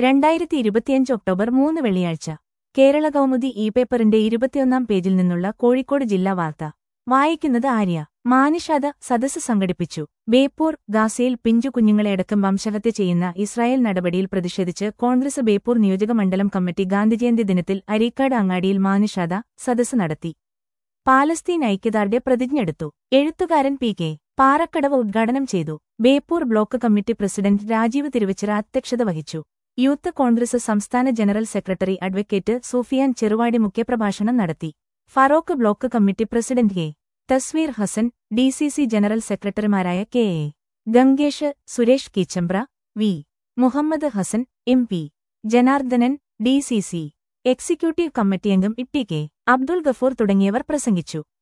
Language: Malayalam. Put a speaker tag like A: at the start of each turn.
A: രണ്ടായിരത്തി ഇരുപത്തിയഞ്ച് ഒക്ടോബർ മൂന്ന് വെള്ളിയാഴ്ച കേരള കൗമുദി ഇ പേപ്പറിന്റെ ഇരുപത്തിയൊന്നാം പേജിൽ നിന്നുള്ള കോഴിക്കോട് ജില്ലാ വാർത്ത വായിക്കുന്നത് ആര്യ മാനിഷാദ സദസ്സ് സംഘടിപ്പിച്ചു ബേപ്പൂർ ഗാസയിൽ പിഞ്ചു കുഞ്ഞുങ്ങളെയടക്കം വംശഹത്യ ചെയ്യുന്ന ഇസ്രായേൽ നടപടിയിൽ പ്രതിഷേധിച്ച് കോൺഗ്രസ് ബേപ്പൂർ നിയോജകമണ്ഡലം കമ്മിറ്റി ഗാന്ധിജയന്തി ദിനത്തിൽ അരീക്കാട് അങ്ങാടിയിൽ മാനിഷാദ സദസ്സ് നടത്തി പാലസ്തീൻ ഐക്യദാർഢ്യ പ്രതിജ്ഞയെടുത്തു എഴുത്തുകാരൻ പി കെ പാറക്കടവ് ഉദ്ഘാടനം ചെയ്തു Beypore block committee president Rajeev Thiruvachira അധ്യക്ഷത വഹിച്ചു യൂത്ത് കോൺഗ്രസ് സംസ്ഥാന general secretary advocate Sufiyan Cheruvadi മുഖ്യപ്രഭാഷണം നടത്തി Feroke block committee president K Tasveer Hassan D C C general സെക്രട്ടറിമാരായ K A Gangesh Suresh Keechampra V Muhammad Hassan M P Janardhanan D C C executive committee അംഗം ഇട്ടി കെ അബ്ദുൾ ഗഫൂർ തുടങ്ങിയവർ പ്രസംഗിച്ചു